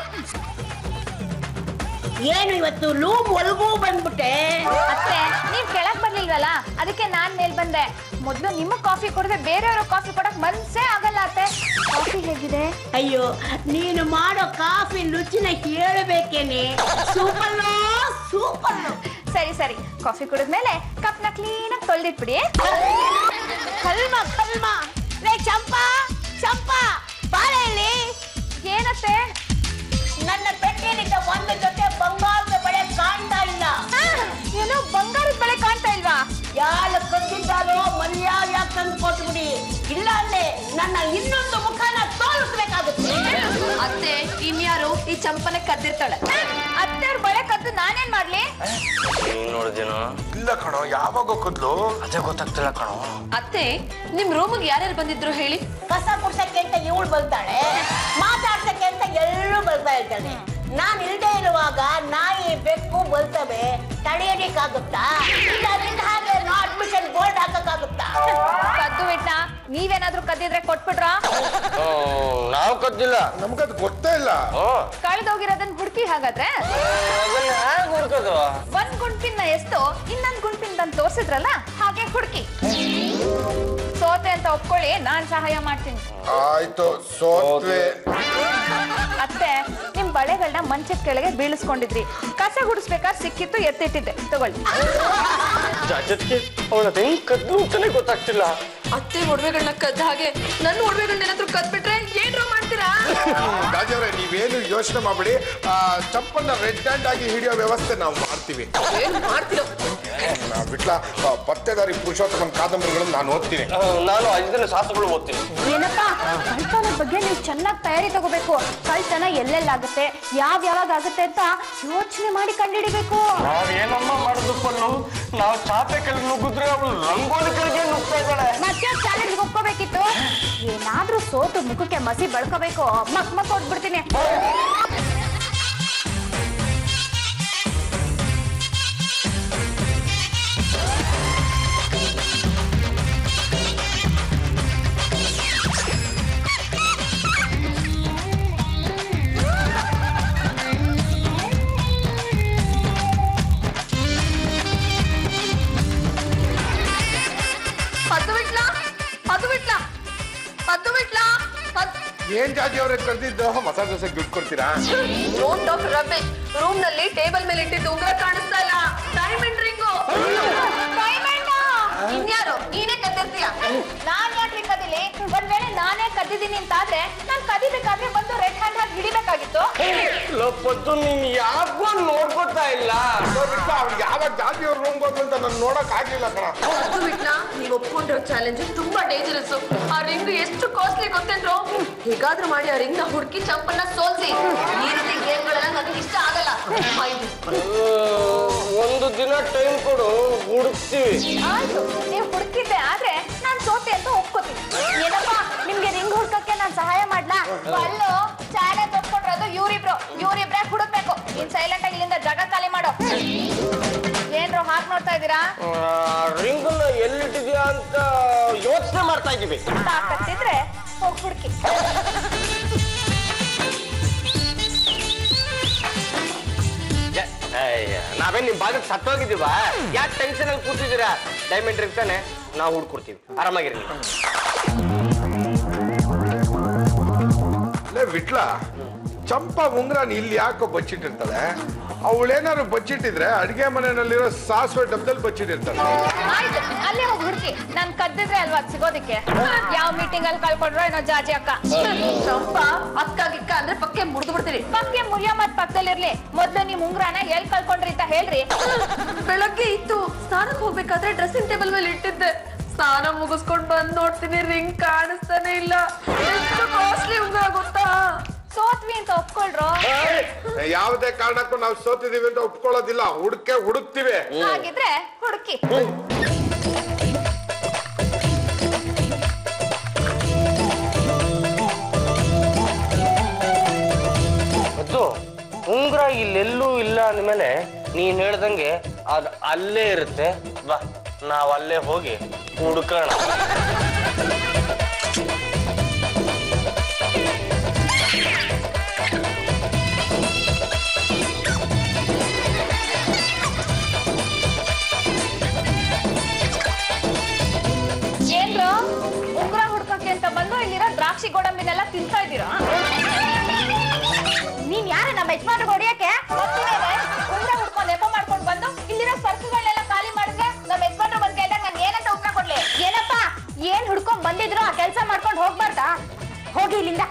ಏನು ಇವತ್ತು ಲೂಮ್ ಒಳಗೂ ಬಂದ್ಬಿಟ್ಟೆ ಅತ್ತೆ ನೀವ್ ಕೆಳಗ್ ಬರ್ಲಿಲ್ವಲ್ಲ ಅದಕ್ಕೆ ನಾನ್ ಮೇಲ್ ಬಂದೆ ಮೊದ್ಲು ನಿಮಗ್ ಕಾಫಿ ಕೊಡದೆ ಬೇರೆಯವ್ರ ಕಾಫಿ ಕೊಡಕ್ ಮನ್ಸೇ ಆಗಲ್ಲ ಅತ್ತೆ ಕಾಫಿ ಹೇಗಿದೆ ಅಯ್ಯೋ ನೀನು ಮಾಡೋ ಕಾಫಿ ರುಚಿನ ಹೇಳಬೇಕೇನೆ ಸೂಪಲ್ಲೋ ಸೂಪಲ್ಲು ಸರಿ ಸರಿ ಕಾಫಿ ಕುಡಿದ್ಮೇಲೆ ಕಪ್ನ ಕ್ಲೀನ್ ಆಗಿ ತೊಳ್ದಿಟ್ಬಿಡಿ ಕಲ್ಮ ಕಲ್ಮ ರೇ ಚಂಪಾ ಚಂಪಾ ಬಾಳೆ ಇಲ್ಲಿ ಏನತ್ತೆ ನನ್ನ ಪೆಟ್ಟಿನಿಂದ ಒಂದು ಜೊತೆ ಬಂಗಾರದ ಬಳೆ ಕಾಣ್ತಾ ಇಲ್ಲ ಆ, ಏನೋ ಬಂಗಾರದ ಬಳೆ ಕಾಣ್ತಾ ಇಲ್ವಾ ಯಾರು ಕದ್ದಿದ್ದಾರೋ ಮರ್ಯಾದೆ ತಂದು ಕೊಟ್ಬಿಡಿ ಇಲ್ಲ ಅಂದ್ರೆ ನನ್ನ ಇನ್ನೊಂದು ಮುಖನ ತೋರಿಸ್ಬೇಕಾಗುತ್ತೆ ಅತ್ತೆ ಇನ್ಯಾರು ಈ ಚಂಪನೆ ಕದ್ದಿರ್ತಾಳೆ ಅತ್ತೆಯವ್ರ ಬಳೆ ಕದ್ದು ನಾನೇನ್ ಮಾಡ್ಲಿ ನೋಡಿದೇನೋ ಇಲ್ಲ ಕಣೋ ಯಾವಾಗ ಕದ್ಲು ಅದೇ ಗೊತ್ತಾಗ್ತಿಲ್ಲ ಕಣೋ ಅತ್ತೆ ನಿಮ್ ರೂಮ್ಗೆ ಯಾರ್ಯಾರು ಬಂದಿದ್ರು ಹೇಳಿ ಕಸ ಕುಡ್ಸಕ್ಕೆ ಅಂತ ಇವಳು ಬರ್ತಾಳೆ ಮಾತಾಡ್ಸಕ್ಕೆ ಅಂತ ಎಲ್ಲರೂ ಬರ್ತಾ ಇರ್ತಾಳೆ ನಾನ್ ಇಲ್ದೇ ಇರುವಾಗ ನಾಯಿ ಬೆಕ್ಕು ಬರ್ತವೆ ತಡೆಯೋದಿಕ್ಕಾಗುತ್ತಾ ಇಲ್ಲ ನಿನ್ನ ಹಾಗೆ ಅಡ್ಮಿಷನ್ ಬೋರ್ಡ್ ಹಾಕಕ್ಕಾಗುತ್ತಾ ಕದ್ದು ಬಿಟ್ಟ ನೀವೇನಾದ್ರೂ ಕದ್ದಿದ್ರೆ ಕೊಟ್ಬಿಟ್ರಾ ನಾವು ಕದ್ದಿಲ್ಲ ನಮ್ಗದು ಗೊತ್ತೇ ಇಲ್ಲ ಹ್ಮ್. ಕಳ್ದೋಗಿರೋದನ್ನ ಹುಡುಕಿ ಹಾಗಾದ್ರೆ ಅದನ್ನ ಹ್ಯಾಗ್ ಹುಡ್ಕೋದು ಒಂದ್ ಗುಂಪಿನ ಎಷ್ಟು ಇನ್ನೊಂದ್ ಗುಂಪಿನ ತಂದು ತೋರ್ಸಿದ್ರಲ್ಲ ಹಾಗೆ ಹುಡುಕಿ ಸೋತೆ ಅಂತ ಒಪ್ಕೊಳ್ಳಿ ನಾನ್ ಸಹಾಯ ಮಾಡ್ತೀನಿ ಆಯ್ತು ಸೋತ್ವೆ ಅತ್ತೆ ನಿಮ್ ಬಳೆಗಳನ್ನ ಮಂಚದ ಕೆಳಗೆ ಬೀಳಿಸ್ಕೊಂಡಿದ್ರಿ ಕಸ ಗುಡಿಸ್ಬೇಕಾದ್ರೆ ಸಿಕ್ಕಿತ್ತು ಎತ್ತಿಟ್ಟಿದ್ದೆ ತಗೊಳ್ಳಿ ಜಾಜತ್ಗೆ ಅವಳ ಹೆಂಗ್ ಕದ್ದು ಅಂತಾನೆ ಗೊತ್ತಾಗ್ತಿಲ್ಲ ಅತ್ತೆ ಒಡವೆಗಳನ್ನ ಕದ್ದ ಹಾಗೆ ನನ್ನ ಒಡವೆಗಳನ್ನ ಏನಾದ್ರು ಕದ್ಬಿಟ್ರೆ ಏನ್ರೋ ಮಾಡ್ತೀರಾ ರಾಜವ್ರೆ ನೀವೇನು ಯೋಚನೆ ಮಾಡಬೇಡಿ ಚಪ್ಪನ್ನ ರೆಡ್ ಹ್ಯಾಂಡ್ ಆಗಿ ಹಿಡಿಯೋ ವ್ಯವಸ್ಥೆ ನಾವು ಮಾಡ್ತೀವಿ ಏನ್ ಮಾಡ್ತೀರೋ ನಾ ಬಿಟ್ಲ ಆ, ಪತ್ತೆದಾರಿ ಪುರುಷೋತ್ತಮನ್ ಕಾದಂಬರಿಗಳನ್ನು ನಾನು ಓದ್ತೀನಿ ಆ, ನಾನು ಐದನೇ ಶಾಸ್ತ್ರಗಳು ಓದ್ತೀನಿ ಏನಪ್ಪ ಕಳ್ತನದ ಬಗ್ಗೆ ನೀವು ಚೆನ್ನಾಗಿ ತಯಾರಿ ತಗೋಬೇಕು ಕಳ್ತನ ಎಲ್ಲೆಲ್ಲಾಗುತ್ತೆ ಯಾವ್ ಯಾವಾಗ ಆಗುತ್ತೆ ಅಂತ ಯೋಚನೆ ಮಾಡಿ ಕಂಡುಹಿಡಿಬೇಕು ನಾವೇನಮ್ಮ ಮಾಡುದು ಪಲ್ಲು ನಾವು ಚಾಪೆ ಕೆಳಗೆ ನುಗ್ಗಿದ್ರೆ ಅವಳು ರಂಗೋಲಿ ಕೆಳಗೆ ನುಗ್ತಾ ಇದ್ದಾಳೆ ಮತ್ತೆ ಚಾಲೆಂಜ್ ಒಪ್ಕೋಬೇಕಿತ್ತು ಏನಾದ್ರೂ ಸೋತು ಮುಖಕ್ಕೆ ಮಸಿ ಬಳ್ಕೋಬೇಕು ಮಕ್ ಮಕ್ ಕೊಟ್ಬಿಡ್ತೀನಿ ಪದ್ದು ಬಿಟ್ಲಾ ಪದ್ದು ಬಿಟ್ಲಾ ಪದ್ದು ಬಿಟ್ಲಾ ಏನ್ ಜಾಜಿ ಅವ್ರೆ ಕರೆದಿದ್ದು ಮಸಾಲೆ ದೋಸೆಗೆ ದುಡ್ಡು ಕೊಡ್ತೀರಾ ಡೋಂಟ್ ಟಾಕ್ ರಬೇಶ್ ರೂಮ್ ನಲ್ಲಿ ಟೇಬಲ್ ಮೇಲೆ ಇಟ್ಟಿದ್ದು ಉಂಗುರ ಕಾಣಿಸ್ತಾ ಇಲ್ಲ ಡೈಮಂಡ್ ರಿಂಗು ಇನ್ಯಾರು ನೀನೇ ಕದ್ದಿರ್ತೀಯ ನಾನ್ ಯಾಕ್ರಿ ಕದಿಲಿ ಒಂದ್ ವೇಳೆ ನಾನೇ ಕದ್ದಿದ್ದೀನಿ ಅಂತಾದ್ರೆ ನಾನ್ ಕದಿಬೇಕಾದ್ರೆ ಬಂದು ರೆಡ್ ಹ್ಯಾಂಡ್ ಹಾಕಿ ಹಿಡಿಬೇಕಾಗಿತ್ತು ಲಪ್ಪತ್ತು ನೀನ್ ಯಾಕೋ ನೋಡ್ಕೊತಾ ಇಲ್ಲ ಅವ್ರಿಗೆ ಯಾವಾಗ ಜಾಜಿ ಅವ್ರ ರೂಮ್ ಹೋದ್ರು ಅಂತ ನಾನು ನೋಡಕ್ ಆಗ್ಲಿಲ್ಲ ಕಣ ಪದ್ದು ಬಿಟ್ಲಾ ನೀವು ಒಪ್ಕೊಂಡಿರೋ ಚಾಲೆಂಜ್ ತುಂಬಾ ಡೇಂಜರಸ್ ಆ ರಿಂಗ್ ಎಷ್ಟು ಕಾಸ್ಟ್ಲಿ ಗೊತ್ತೇನ್ರೋ ಹೇಗಾದ್ರೂ ಮಾಡಿ ಆ ರಿಂಗ್ ನ ಹುಡುಕಿ ಚಂಪನ್ನ ಸೋಲ್ಸಿ ಈ ರೀತಿ ಗೇಮ್ಗಳೆಲ್ಲ ನನಗೆ ಇಷ್ಟ ಆಗಲ್ಲ Mind it. ಒಂದು ದಿನ ಟೈಮ್ ಕೊಡು ಹುಡುಕ್ತೀವಿ ಆಯ್ತು ನೀವು ಹುಡುಕಿದ್ದೆ ಆದ್ರೆ ನಾನ್ ಸೋತೆ ಅಂತ ಒಪ್ಕೋತೀನಿ ಏನಪ್ಪ ನಿಮ್ಗೆ ರಿಂಗ್ ಹುಡ್ಕಕ್ಕೆ ನಾನ್ ಸಹಾಯ ಮಾಡ್ಲಾ ಅಲ್ಲೋ ಚಾಲೆಂಜ್ ಒಪ್ಕೊಂಡ್ರದು ಇವ್ರಿಬ್ರು ಇವ್ರಿಬ್ರೇ ಹುಡುಕ್ಬೇಕು ನೀನ್ ಸೈಲೆಂಟ್ ಆಗಿ ಇಲ್ಲಿಂದ ಜಾಗ ಖಾಲಿ ಮಾಡೋ ಏನ್ರು ಹಾಕ್ ನೋಡ್ತಾ ಇದ್ದೀರಾ ರಿಂಗನ್ನ ಎಲ್ಲಿಟ್ಟಿದ್ಯಾ ಅಂತ ಯೋಚನೆ ಮಾಡ್ತಾ ಇದೀವಿ ತಾಕತ್ತಿದ್ರೆ ಹೋಗ್ ಹುಡುಕಿ ಯ- ಅಯ್ಯ, ನಾವೇನ್ ನಿಮ್ ಬಾಗಿಲು ಸತ್ತೋಗಿದೀವ ಯಾಕೆ ಟೆನ್ಷನ್ ಅಲ್ಲಿ ಕೂತಿದ್ದೀರಾ ಡೈಮಂಡ್ ಇರ್ತಾನೆ ನಾವು ಹುಡ್ಕೊಡ್ತೀವಿ ಆರಾಮಾಗಿರಿ ನೀವು. ಲೇ ವಿಟ್ಲ ಚಂಪಾ ಉಂಗ್ರನ್ ಇಲ್ಲಿ ಯಾಕೋ ಬಚ್ಚಿಟ್ಟಿರ್ತಾಳೆ ಅವಳೇನಾದ್ರು ಬಚ್ಚಿಟ್ಟಿದ್ರೆ ಅಡಿಗೆ ಮನೆಯಲ್ಲಿರೋ ಸಾಸಿವೆ ಡಬ್ಬದಲ್ಲಿ ಬಚ್ಚಿಟ್ಟಿರ್ತಾಳೆ ಆಯ್ತು ಅಲ್ಲೇ ಹೋಗಿ ಹುಡುಕಿ ನಾನ್ ಕದ್ದಿದ್ರೆ ಅಲ್ವಾ ಅದ್ ಸಿಗೋದಿಕ್ಕೆ ಯಾವ ಮೀಟಿಂಗ್ ಅಲ್ಲಿ ಕಳ್ಕೊಂಡ್ರೋ ಏನೋ ಜಾಜಿ ಅಕ್ಕ ಚಂಪ ಅಕ್ಕ ಗಿಕ್ಕ ಅಂದ್ರೆ ಪಕ್ಕೆ ಮುರಿದು ಬಿಡ್ತೀರಿ ಪಕ್ಕೆ ಮುರಿಯೋ ಮತ್ ಪಕ್ಕದಲ್ಲಿರ್ಲಿ ಮೊದ್ಲು ನಿಮ್ ಉಂಗ್ರನ ಎಲ್ ಕಳ್ಕೊಂಡ್ರಿ ಅಂತ ಹೇಳ್ರಿ ಬೆಳಗ್ಗೆ ಇತ್ತು ಸ್ನಾನಕ್ಕೆ ಹೋಗ್ಬೇಕಾದ್ರೆ ಡ್ರೆಸ್ಸಿಂಗ್ ಟೇಬಲ್ ಮೇಲೆ ಇಟ್ಟಿದ್ದೆ ಸ್ನಾನ ಮುಗಿಸ್ಕೊಂಡ್ ಬಂದ್ ನೋಡ್ತೀನಿ ರಿಂಗ್ ಕಾಣಿಸ್ತಾನೆ ಇಲ್ಲ ಎಷ್ಟು ಕಾಸ್ಟ್ಲಿ ಉಂಗುರ ಗೊತ್ತಾ ಸೋತ್ವಿ ಅಂತ ಒಪ್ಕೊಳ್ರು ಯಾವುದೇ ಕಾರಣಕ್ಕೂ ನಾವು ಸೋತಿದೀವಿ ಅಂತ ಒಪ್ಕೊಳ್ಳೋದಿಲ್ಲ ಹುಡುಕೆ ಹುಡುಕ್ತಿವಿ ಹಾಗಿದ್ರೆ ಹುಡುಕಿ ಅದು ಉಂಗ್ರ ಇಲ್ಲೆಲ್ಲೂ ಇಲ್ಲ ಅಂದ್ಮೇಲೆ ನೀನ್ ಹೇಳ್ದಂಗೆ ಅದ್ ಅಲ್ಲೇ ಇರುತ್ತೆ ಬಾ ನಾವ್ ಅಲ್ಲೇ ಹೋಗಿ ಹುಡುಕೋಣ ಏನ್ರು ಉಂಗ್ರ ಹುಡ್ಕಕ್ಕೆ ಅಂತ ಬಂದು ಇಲ್ಲಿರೋ ದ್ರಾಕ್ಷಿ ಗೋಡಂಬಿನೆಲ್ಲ ತಿಂತಾ ಇದ್ದೀರಾ ನೀನ್ ಯಾರ ನಮ್ಮ ಯಜಮಾನ್ರಿಗೆ ಹೊಡಿಯಕ್ಕೆ ಉಂಗ್ರ ಹುಡ್ಕೊಂಡು ನೆಪ ಮಾಡ್ಕೊಂಡು ಬಂದು ಇಲ್ಲಿರೋ ಸರ್ಕುಗಳನ್ನೆಲ್ಲ ಖಾಲಿ ಮಾಡಿದ್ರೆ ನಮ್ಮ ಯಜಮಾನ್ರು ಬಂದ್ ಕೇಳಿದಾಗ ನಾನು ಏನಂತ ಉತ್ತರ ಕೊಡ್ಲಿ ಏನಪ್ಪ ಏನ್ ಹುಡ್ಕೊಂಡ್ ಬಂದಿದ್ರು ಆ ಕೆಲಸ ಮಾಡ್ಕೊಂಡು ಹೋಗ್ಬಾರ್ದಾ ಹೋಗಿ ಇಲ್ಲಿಂದ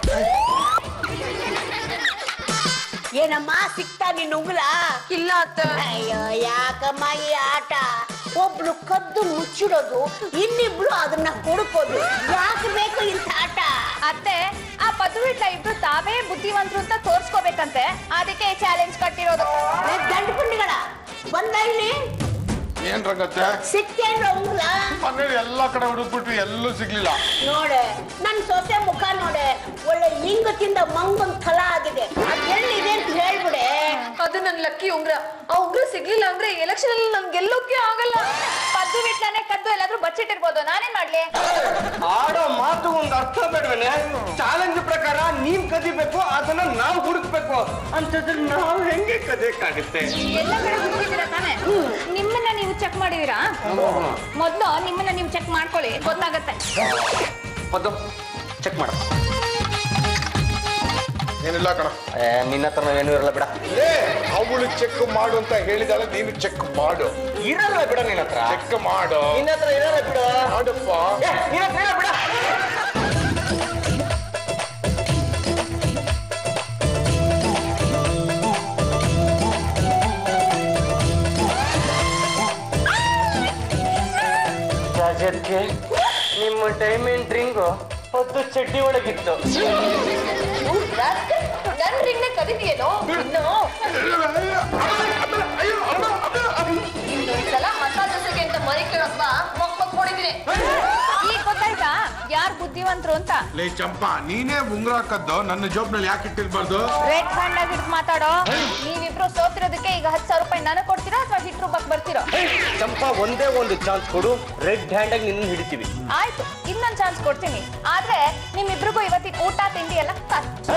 ಏನಮ್ಮ ಸಿಕ್ತಾ ನಿನ್ನ ಉಂಗುಲ ಇಲ್ಲ ಅತ್ತ ಅಯ್ಯೋ ಯಾಕಮ್ಮ ಈ ಆಟ ಒಬ್ಳು ಕದ್ದು ಮುಚ್ಚಿಡೋದು ಇನ್ನಿಬ್ಳು ಅದನ್ನ ಹುಡುಕೋದು ಯಾಕೆ ಬೇಕು ಇಂಥ ಆಟ ಅತ್ತೆ ಆ ಪದುವಿಟ್ಲ ಇಬ್ರು ತಾವೇ ಬುದ್ಧಿವಂತರು ಅಂತ ತೋರ್ಸ್ಕೋಬೇಕಂತೆ ಅದಕ್ಕೆ ಚಾಲೆಂಜ್ ಕಟ್ಟಿರೋದು ಏ, ಗಂಡು ಪುಂಡಿಗಳ ಬಂದ ಇಲ್ಲಿ ಏನ್ ರಂಗತ್ತೆ ಸಿಕ್ತೇನ್ರ ಉಂಗುಲ ಮನೇಲಿ ಎಲ್ಲಾ ಕಡೆ ಹುಡುಕ್ಬಿಟ್ವಿ ಎಲ್ಲೂ ಸಿಗ್ಲಿಲ್ಲ ನೋಡೆ ನನ್ ಸೊಸೆ ಮುಖ ನೋಡೆ ಒಳ್ಳೆ ಲಿಂಗದಿಂದ ಮಂಗೊಂದ್ ಫಲ ಆಗಿದೆ ಅದ್ ಎಲ್ಲಿದೆ ಅಂತ ಹೇಳ್ಬಿಡೆ ಅದು ನನ್ ಲಕ್ಕಿ ಉಂಗ್ರ ಆ ಉಂಗ್ರ ಸಿಗ್ಲಿಲ್ಲ ಅಂದ್ರೆ ಎಲೆಕ್ಷನ್ ಅಲ್ಲಿ ನನ್ ಗೆಲ್ಲೋಕೆ ಆಗಲ್ಲ ಪದ್ದು ಬಿಟ್ಲಾನೆ ಕದ್ದು ಎಲ್ಲಾದ್ರೂ ಬಚ್ಚಿಟ್ಟಿರ್ಬೋದು ನಾನೇನ್ ಮಾಡ್ಲಿ ಆಡೋ ಮಾತು ಒಂದು ಅರ್ಥ ಬೇಡವೇನೆ ಚಾಲೆಂಜ್ ಪ್ರಕಾರ ನೀವ್ ಕದಿಬೇಕು ಅದನ್ನ ನಾವು ಹುಡುಕ್ಬೇಕು ಅಂತಂದ್ರೆ ನಾವು ಹೆಂಗೆ ಕದಿಯಕ್ಕಾಗುತ್ತೆ ಎಲ್ಲ ಕಡೆ ಹುಡುಕಿದ್ದೀರಾ ತಾನೆ ನಿಮ್ಮನ್ನ ನೀವು ಚೆಕ್ ಮಾಡಿದೀರಾ ಮೊದ್ಲು ನಿಮ್ಮನ್ನ ನೀವು ಚೆಕ್ ಮಾಡ್ಕೊಳ್ಳಿ ಗೊತ್ತಾಗತ್ತೆ ಪದ್ದು ಚೆಕ್ ಮಾಡ ಏನಿಲ್ಲ ಕಣ ನಿನ್ನ ಹತ್ರ ಏನೂ ಇರಲ್ಲ ಬಿಡ ಏ ಅವಳು ಚೆಕ್ ಮಾಡು ಅಂತ ಹೇಳಿದಾಳೆ ನೀನು ಚೆಕ್ ಮಾಡು ಇರಲ್ಲ ಬಿಡ ನಿನ್ನ ಹತ್ರ ಚೆಕ್ ಮಾಡು ನಿನ್ನ ಹತ್ರ ಇರಲ್ಲ ಬಿಡ ಮಾಡಪ್ಪ ನಿನ್ನ ಹತ್ರ ಇಲ್ಲ ಬಿಡ ರಾಜಕ್ಕೆ ನಿಮ್ಮ ಡೈಮಂಡ್ ರಿಂಗು ಹೊತ್ತು ಚಡ್ಡಿ ಒಳಗಿತ್ತು ನನ್ ರಿಂಗ್ ಕದಿದೆಯೇನೋ ಇನ್ನು ಇನ್ನೊಂದ್ಸಲ ಮಸಾಲೆ ದೋಸೆಗೆ ಅಂತ ಮನೆ ಕೇಳಪ್ಪ ಮಕ್ ಮಕ್ ಹೊಡಿತೀನಿ ಈಗ ಗೊತ್ತಾಯ್ತಾ ಯಾರ್ ಬುದ್ಧಿವಂತರು ಅಂತ ಲೇ ಚಂಪಾ ನೀನೇ ಉಂಗ್ರ ಕದ್ದು ನನ್ನ ಜೋಬ್ನಲ್ಲಿ ಯಾಕೆ ಇಟ್ಟಿರ್ಬಾರ್ದು ರೆಡ್ ಹ್ಯಾಂಡ್ ಆಗಿ ಹಿಡ್ದು ಮಾತಾಡೋ ನೀವಿಬ್ರು ಸೋತಿರೋದಕ್ಕೆ ಈಗ ಹತ್ತು ಸಾವಿರ ರೂಪಾಯಿ ನನಗೆ ಕೊಡ್ತೀರಾ ಅಥವಾ ಹಿಟ್ ರೂಪಾಯಿ ಬರ್ತೀರೋ ಚಂಪಾ ಒಂದೇ ಒಂದು ಚಾನ್ಸ್ ಕೊಡು ರೆಡ್ ಹ್ಯಾಂಡ್ ಆಗಿ ನಿನ್ನ ಹಿಡಿತೀವಿ ಆಯ್ತು ಇನ್ನೊಂದ್ ಚಾನ್ಸ್ ಕೊಡ್ತೀನಿ ಆದ್ರೆ ನಿಮ್ಮಿಬ್ರಿಗೂ ಇವತ್ತಿನ ಊಟ ತಿಂಡಿ ಎಲ್ಲ ಖರ್ಚು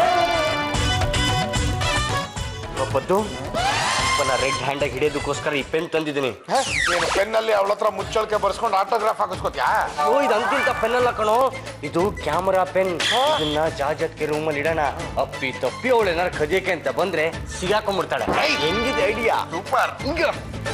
ಒಪ್ಪದ್ದು ನಾ ರೆಡ್ ಹ್ಯಾಂಡ್ ಆಗಿ ಹಿಡಿಯೋದಕ್ಕೋಸ್ಕರ ಈ ಪೆನ್ ತಂದಿದ್ದೀನಿ ನೀನು ಪೆನ್ನಲ್ಲಿ ಅವಳ ಹತ್ರ ಮುಚ್ಚಳಿಕೆ ಬರ್ಸ್ಕೊಂಡು ಆಟೋಗ್ರಾಫ್ ಹಾಕಿಸ್ಕೊತ್ಯಾ ಓ ಇದು ಅಂತಿಂತ ಪೆನ್ ಅಲ್ಲ ಕಣೋ ಇದು ಕ್ಯಾಮರಾ ಪೆನ್ ಇದನ್ನ ಜಾಜತ್ಗೆ ರೂಮಲ್ಲಿ ಇಡೋಣ ಅಪ್ಪಿ ತಪ್ಪಿ ಅವಳು ಏನಾರು ಕದಿಯಕ್ಕೆ ಅಂತ ಬಂದ್ರೆ ಸಿಗಾಕೊಂಡ್ಬಿಡ್ತಾಳೆ ಹೆಂಗಿದೆ ಐಡಿಯಾ ಸೂಪರ್ ಹಿಂಗ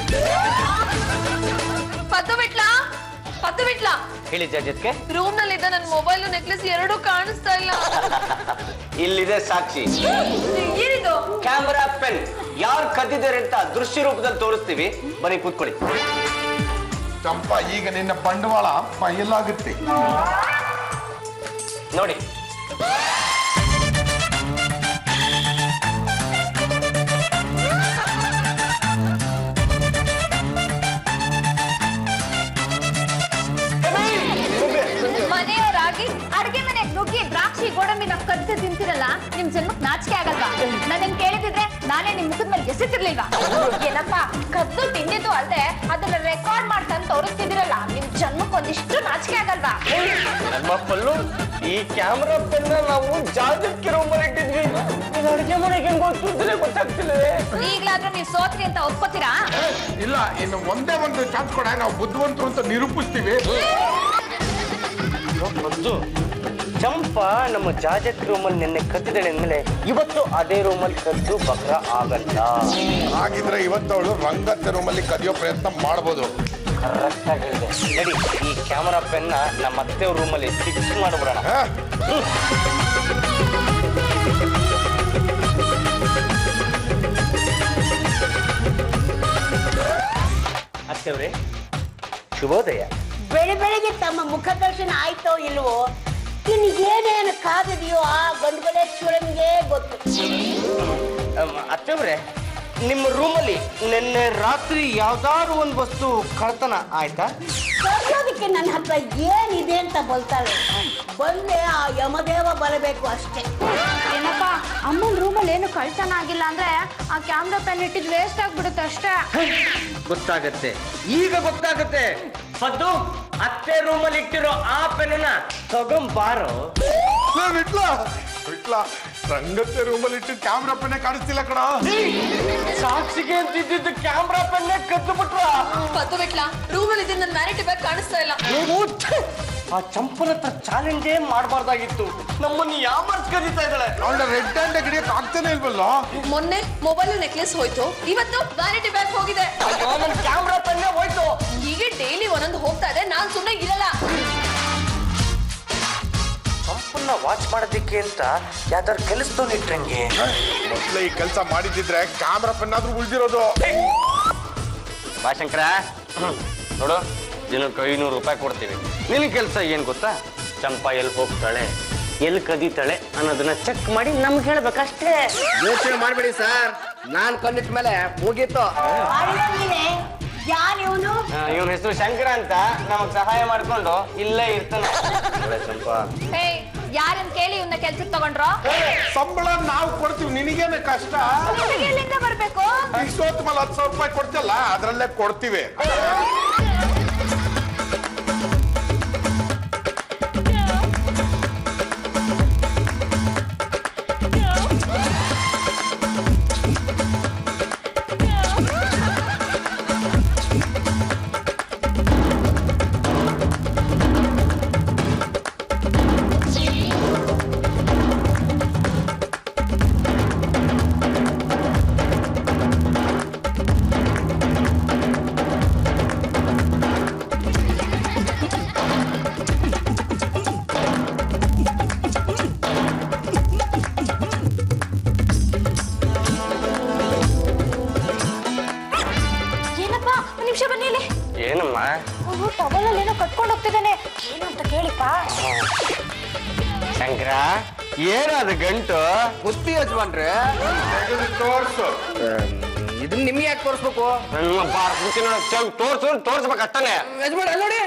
ಪದ್ದು ಬಿಟ್ಲಾ ಪದ್ದು ಬಿಟ್ಲಾ ಹೇಳಿ ಜಾಜತ್ಗೆ ರೂಮ್ ನಲ್ಲಿ ಇದ್ದ ನನ್ ಮೊಬೈಲ್ ನೆಕ್ಲೆಸ್ ಎರಡೂ ಕಾಣಿಸ್ತಾ ಇಲ್ಲ ಇಲ್ಲಿದೆ ಸಾಕ್ಷಿ ಏನಿದು ಕ್ಯಾಮರಾ ಪೆನ್ ಯಾರು ಕದ್ದಿದ್ದಾರೆ ಅಂತ ದೃಶ್ಯ ರೂಪದಲ್ಲಿ ತೋರಿಸ್ತೀವಿ ಬನ್ನಿ ಕೂತ್ಕೊಳ್ಳಿ ಚಂಪಾ ಈಗ ನಿನ್ನ ಬಂಡವಾಳ ಬಯಲಾಗುತ್ತೆ ನೋಡಿ ಮನೆಯವರಾಗಿ ಅಡ್ಗೆ ಮನೆಗೆ ನುಗ್ಗಿ ದ್ರಾಕ್ಷಿ ಗೋಡಂಬಿನ ಕದ್ದು ತಿಂತಿರಲ್ಲ ನಿಮ್ ಜನ್ಮಕ್ ನಾಚಿಕೆ ಆಗಲ್ವಾ ನಾನು ನಿಮ್ ಕೇಳಿದಿದ್ರೆ ನಾನೇ ನಿಮ್ ಮುಖದ ಮೇಲೆ ಎಸೆತಿರ್ಲಿಲ್ವಾ ಏನಪ್ಪ ಕದ್ದು ತಿಂದಿದ್ದು ಅಲ್ದೆ ಅದನ್ನ ರೆಕಾರ್ಡ್ ಮಾಡ್ಕೊಂಡು ತೋರಿಸ್ತಿದಿರಲ್ಲ ನಿಮ್ ಜನ್ಮಕ್ ಒಂದಿಷ್ಟು ನಾಚಿಕೆ ಆಗಲ್ವಾ ನಮ್ಮ ಪಲ್ಲು ಈ ಕ್ಯಾಮರಾ ಪೆನ್ ನಾವು ಜಾಜತ್ಗೆ ರೂಮಲ್ಲಿ ಇಟ್ಟಿದ್ವಿ ಇದು ಅಡುಗೆ ಮನೆಗೆ ಹೆಂಗ್ ಗೊತ್ತಿದ್ರೆ ಗೊತ್ತಾಗ್ತಿಲ್ಲ ಈಗ್ಲಾದ್ರೂ ನೀವು ಸೋತ್ರಿ ಅಂತ ಒಪ್ಕೋತೀರಾ ಇಲ್ಲ ಇನ್ನು ಒಂದೇ ಒಂದು ಚಾನ್ಸ್ ಕೊಡ ನಾವು ಬುದ್ಧಿವಂತರು ಅಂತ ನಿರೂಪಿಸ್ತೀವಿ ಮೊದ್ಲು ಚಂಪಾ ನಮ್ಮ ಜಾಜತ್ ರೂಮಲ್ಲಿ ನಿನ್ನೆ ಕದ್ದಿದ್ದಾಳೆ ಅಂದ್ಮೇಲೆ ಇವತ್ತು ಅದೇ ರೂಮಲ್ಲಿ ಕದ್ದು ಬಕ್ರ ಆಗಲ್ಲ ಹಾಗಿದ್ರೆ ಇವತ್ತವಳು ರಂಗತ್ತೆ ರೂಮಲ್ಲಿ ಕದಿಯೋ ಪ್ರಯತ್ನ ಮಾಡ್ಬೋದು ಕರೆಕ್ಟ್ ಆಗಿ ಹೇಳಿದೆ ನಡಿ ಈ ಕ್ಯಾಮರಾ ಪೆನ್ನ ನಮ್ಮ ಅತ್ತೆ ರೂಮಲ್ಲಿ ಫಿಕ್ಸ್ ಮಾಡ್ಬಿಡೋಣ ಹಾ? ಅತ್ತೆವ್ರೆ ಶುಭೋದಯ ಬೆಳೆ ಬೆಳಿಗ್ಗೆ ತಮ್ಮ ಮುಖದರ್ಶನ ಆಯ್ತೋ ಇಲ್ವೋ ಇನ್ನು ಏನೇನು ಕಾದಿದೆಯೋ ಆ ಗಂಡುಗಳೇಶ್ವರನಿಗೆ ಗೊತ್ತು ಅಮ್, ಅತ್ತೆವ್ರೆ ನಿಮ್ಮ ರೂಮಲ್ಲಿ ನಿನ್ನೆ ರಾತ್ರಿ ಯಾವ್ದಾದ್ರು ಒಂದು ವಸ್ತು ಕಳ್ತನ ಆಯ್ತಾ ಕರ್ಯೋದಕ್ಕೆ ನನ್ನ ಹತ್ರ ಏನಿದೆ ಅಂತ ಬಲ್ತಾಳೆ ಬಂದೆ ಆ ಯಮದೇವ ಬರಬೇಕು ಅಷ್ಟೇ ಏನಪ್ಪ ಅಮ್ಮನ ರೂಮಲ್ಲಿ ಏನು ಕಳ್ತನ ಆಗಿಲ್ಲ ಅಂದ್ರೆ ಆ ಕ್ಯಾಮ್ರಾ ಪೆನ್ ಇಟ್ಟಿದ್ ವೇಸ್ಟ್ ಆಗ್ಬಿಡುತ್ತೆ ಅಷ್ಟೇ ಗೊತ್ತಾಗತ್ತೆ ಈಗ ಗೊತ್ತಾಗತ್ತೆ ಪದ್ದು ಅತ್ತೆ ರೂಮಲ್ಲಿ ಇಟ್ಟಿರೋ ಆ ಪೆನ್ನ ತಗೊಂಬಾರೋ ಲೇ, ವಿಟ್ಲ ವಿಟ್ಲ ರಂಗತ್ತೆ ರೂಮಲ್ಲಿ ಇಟ್ಟು ಕ್ಯಾಮ್ರಾ ಪೆನ್ನೇ ಕಾಣಿಸ್ತಿಲ್ಲ ಕಣ ಸಾಕ್ಷಿಗೆ ಅಂತಿದ್ದು ಕ್ಯಾಮ್ರಾ ಪೆನ್ನೇ ಕದ್ದು ಬಿಟ್ರ ಪದ್ದು ಬಿಟ್ಲಾ ರೂಮ್ ಅಲ್ಲಿ ನನ್ನ ವ್ಯಾನಿಟಿ ಬ್ಯಾಗ್ ಕಾಣಿಸ್ತಾ ಇಲ್ಲ ಆ ಚಂಪನ ಹತ್ರ ಚಾಲೆಂಜೇ ಮಾಡಬಾರ್ದಾಗಿತ್ತು ನಮ್ಮನ್ನು ಯಾಮರ್ಸ್ ಕದೀತಾ ಇದ್ದಾಳೆ ಅವಳ ರೆಡ್ ಹ್ಯಾಂಡ್ ಹಿಡಿಯಕ್ ಆಗ್ತಾನೆ ಇಲ್ವಲ್ಲ ಮೊನ್ನೆ ಮೊಬೈಲ್ ನೆಕ್ಲೆಸ್ ಹೋಯ್ತು ಇವತ್ತು ವ್ಯಾನಿಟಿ ಬ್ಯಾಗ್ ಹೋಗಿದೆ ಅಯ್ಯೋ, ನನ್ ಕ್ಯಾಮ್ರಾ ಪೆನ್ನೇ ಹೋಯ್ತು ಹೀಗೆ ಡೈಲಿ ಒಂದೊಂದು ಹೋಗ್ತಾ ಇದೆ ನಾನ್ ಸುಮ್ಮನೆ ಇರಲ್ಲ ಚಂಪನ್ನ ವಾಚ್ ಮಾಡೋದಕ್ಕೆ ಅಂತ ಯಾವ್ದಾರು ಕೆಲಸದವ್ನು ಇಟ್ರಂಗೆ ಮೊದ್ಲೇ ಈ ಕೆಲಸ ಮಾಡಿದಿದ್ರೆ ಕ್ಯಾಮ್ರಾ ಪೆನ್ ಆದ್ರೂ ಉಳಿದಿರೋದು ಬಾ ಶಂಕರ ನೋಡು ದಿನಕ್ಕೆ ಐನೂರು ರೂಪಾಯಿ ಕೊಡ್ತೀವಿ ನಿನ್ನ ಕೆಲಸ ಏನು ಗೊತ್ತಾ ಚಂಪಾ ಎಲ್ಲಿ ಹೋಗ್ತಾಳೆ ಎಲ್ಲಿ ಕದೀತಾಳೆ ಅನ್ನೋದನ್ನ ಚೆಕ್ ಮಾಡಿ ನಮ್ಗೆ ಹೇಳ್ಬೇಕಷ್ಟೇ ಯೋಚನೆ ಮಾಡ್ಬೇಡಿ ಸರ್ ನಾನ್ ಕಣ್ಣಿಟ್ ಮೇಲೆ ಮುಗೀತು ಅಳಿಯಂಗಿಲೆ ಯಾರು ಇವನು ಇವನ ಹೆಸರು ಶಂಕರ ಅಂತ ನಮಗ್ ಸಹಾಯ ಮಾಡ್ಕೊಂಡು ಇಲ್ಲೇ ಇರ್ತಾನೆ ಒಳ್ಳೆ ಚಂಪಾ ಹೇ ಯಾರನ್ ಕೇಳಿ ಇವನ್ನ ಕೆಲ್ಸಕ್ಕೆ ತಗೊಂಡ್ರೋ ಸಂಬಳ ನಾವು ಕೊಡ್ತೀವಿ ನಿನಗೇನೆ ಕಷ್ಟ ನಿಮಗೆ ಎಲ್ಲಿಂದ ಬರ್ಬೇಕು ಈಗ ಸೋತ್ ಮೇಲೆ ಹತ್ತು ಸಾವಿರ ರೂಪಾಯಿ ಕೊಡ್ತಿಯಲ್ಲ ಅದ್ರಲ್ಲೇ ಕೊಡ್ತೀವಿ ಏನಪ್ಪ ಒಂದ್ ನಿಮಿಷ ಬನ್ನಿ ಇಲ್ಲಿ ಏನಮ್ಮ ಅವನು ಟವಲ್ ಅಲ್ಲಿ ಏನೋ ಕಟ್ಕೊಂಡು ಹೋಗ್ತಿದ್ದಾನೆ ಏನು ಅಂತ ಕೇಳಿಪ್ಪ ಶಂಕರ ಏನದು ಗಂಟು ಕುಸ್ತಿ ಯಜಮಾನ್ರೆ ತೆಗೆದು ತೋರ್ಸು ಇದನ್ನ ನಿಮ್ಗೆ ಯಾಕೆ ತೋರಿಸ್ಬೇಕು ನನ್ನ ಬಾರ್ ಕುಂತಿ ತೋರ್ಸು ತೋರ್ಸ್ಬೇಕು ಅಷ್ಟನೇ ಯಜಮಾನ್ ಅಲ್ಲಿ ನೋಡಿ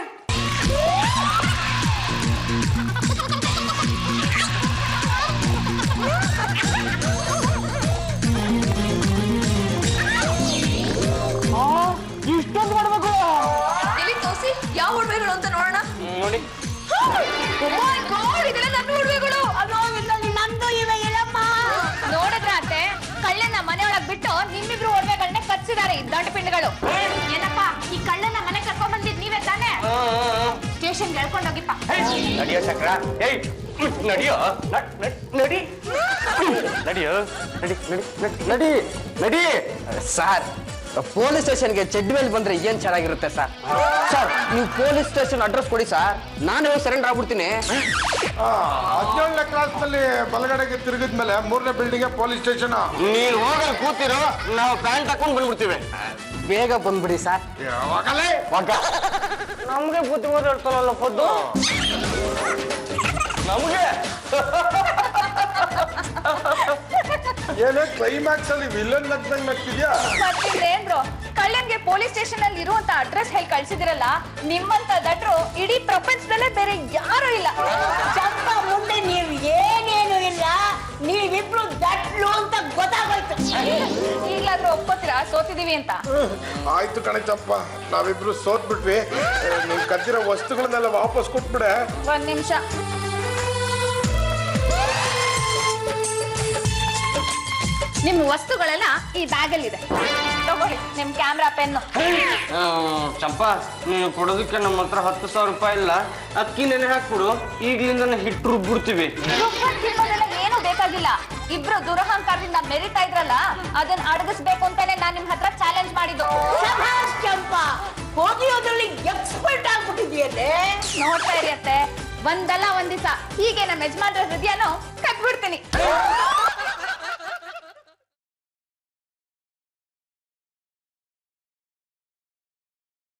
ಎಲ್ಲಿ ತೋರಿಸಿ ಯಾವ ಉಡ್ವೆಗಳು ಅಂತ ನೋಡೋಣ ನೋಡಿ Oh my God, ಇದೆಲ್ಲ ನನ್ನ ಉಡ್ವೆಗಳು ಅಲ್ಲೋ ಇದ್ರಲ್ಲಿ ನಂದು ಇವೆ ಇಲ್ಲಮ್ಮ ನೋಡಿದ್ರ ಅತ್ತೆ ಕಳ್ಳನ ಮನೆಯೊಳಗ್ ಬಿಟ್ಟು ನಿಮ್ಮಿಬ್ರು ಒಡವೆಗಳನ್ನೇ ಕಚ್ಚಿದ್ದಾರೆ ಈ ದಂಡ ಪಿಂಡಗಳು ಏನಪ್ಪ ಈ ಕಳ್ಳನ ಮನೆ ಕರ್ಕೊಂಡ್ ಬಂದಿದ್ ನೀವೇ ತಾನೇ ಸ್ಟೇಷನ್ ಹೇಳ್ಕೊಂಡೋಗಿಪ್ಪ ನಡಿಯೋ ಚಕ್ರ ಏಯ್ ನಡಿಯೋ ನ- ನ- ನಡಿ ನಡಿಯೋ ನಡಿ ನಡಿ ನಡಿ, ನಡಿ ನಡಿ ಸರ್ ಪೊಲೀಸ್ ಸ್ಟೇಷನ್ಗೆ ಚೆಡ್ ಮೇಲೆ ಬಂದ್ರೆ ಏನ್ ಚೆನ್ನಾಗಿರುತ್ತೆ ಸರ್ ಸರ್ ನೀವು ಪೊಲೀಸ್ ಸ್ಟೇಷನ್ ಅಡ್ರೆಸ್ ಕೊಡಿ ಸರ್ ನಾನು ಹೋಗಿ ಸರೆಂಡರ್ ಆಗ್ಬಿಡ್ತೀನಿ ಹದಿನೇಳನೇ ಕ್ಲಾಸ್ ನಲ್ಲಿ ಬಲಗಡೆಗೆ ತಿರುಗಿದ್ಮೇಲೆ ಮೂರನೇ ಬಿಲ್ಡಿಂಗ್ ಪೊಲೀಸ್ ಸ್ಟೇಷನ್ ನೀನ್ ಹೋಗಲ್ ಕೂತಿರೋ ನಾವು ಪ್ಯಾಂಟ್ ಹಾಕೊಂಡ್ ಬಂದ್ಬಿಡ್ತೀವಿ ಬೇಗ ಬಂದ್ಬಿಡಿ ಸರ್ ಯಾವಾಗಲೇ ಮಗ ನಮ್ಗೆ ಬುದ್ಧಿ ಓದಾಡ್ತಾನಲ್ಲ ಪದ್ದು ನಮ್ಗೆ ಏನೇ ಕ್ಲೈಮ್ಯಾಕ್ಸ್ ಅಲ್ಲಿ ವಿಲನ್ ನಗ್ದಂಗ್ ನಗ್ತಿದ್ಯಾ ಮತ್ತಿನ್ನೇನ್ರು ಕಳ್ಳನ್ಗೆ ಪೊಲೀಸ್ ಸ್ಟೇಷನ್ ಅಲ್ಲಿ ಇರುವಂತ ಅಡ್ರೆಸ್ ಹೇಳಿ ಕಳ್ಸಿದಿರಲ್ಲ ನಿಮ್ಮಂತ ದಟ್ರು ಇಡೀ ಪ್ರಪಂಚದಲ್ಲೇ ಬೇರೆ ಯಾರು ಇಲ್ಲ ಚಂಪ ಮುಂದೆ ನೀವು ಏನೇನು ಇಲ್ಲ ನೀವಿಬ್ರು ದಟ್ಲು ಅಂತ ಗೊತ್ತಾಗೋಯ್ತು ಈಗ್ಲಾದ್ರೂ ಒಪ್ಕೋತೀರಾ ಸೋತಿದೀವಿ ಅಂತ ಆಯ್ತು ಕಣಚಪ್ಪ ನಾವಿಬ್ರು ಸೋತ್ ಬಿಟ್ವಿ ನೀನ್ ಕದ್ದಿರೋ ವಸ್ತುಗಳನ್ನೆಲ್ಲ ವಾಪಸ್ ಕೊಟ್ಬಿಡೆ ಒಂದ್ ನಿಮಿಷ ನಿಮ್ ವಸ್ತುಗಳೆಲ್ಲ ಈ ಬ್ಯಾಗ್ ಅಲ್ಲಿ ಇದೆ ತಗೊಳ್ಳಿ ನಿಮ್ ಕ್ಯಾಮ್ರಾ ಪೆನ್ನು ಚಂಪಾ ನೀನು ಕೊಡೋದಕ್ಕೆ ನಮ್ಮ ಹತ್ರ ಹತ್ತು ಸಾವಿರ ರೂಪಾಯಿ ಇಲ್ಲ ಅಕ್ಕಿ ನೆನೆ ಹಾಕ್ಬಿಡು ಈಗ್ಲಿಂದ ಹಿಟ್ಟು ರುಬ್ಬಿಡ್ತೀವಿ ಏನು ಬೇಕಾಗಿಲ್ಲ ಇಬ್ರು ದುರಹಂಕಾರದಿಂದ ಮೆರಿತಾ ಇದ್ರಲ್ಲ ಅದನ್ನ ಅಡಗಿಸ್ಬೇಕು ಅಂತಾನೆ ನಾನ್ ನಿಮ್ ಹತ್ರ ಚಾಲೆಂಜ್ ಮಾಡಿದ್ದು ಶಭಾಷ್ ಚಂಪ ಹೋಗಿಯೋದ್ರಲ್ಲಿ ಎಕ್ಸ್ಪರ್ಟ್ ಆಗ್ಬಿಟ್ಟಿದ್ಯಲ್ಲೇ ನೋಡ್ತಾ ಇರಿ ಅತ್ತೆ ಒಂದಲ್ಲ ಒಂದ್ ದಿವಸ ಹೀಗೆ ನಮ್ಮ ಯಜಮಾನ್ರ ಹೃದಯನೂ ಕಟ್ಬಿಡ್ತೀನಿ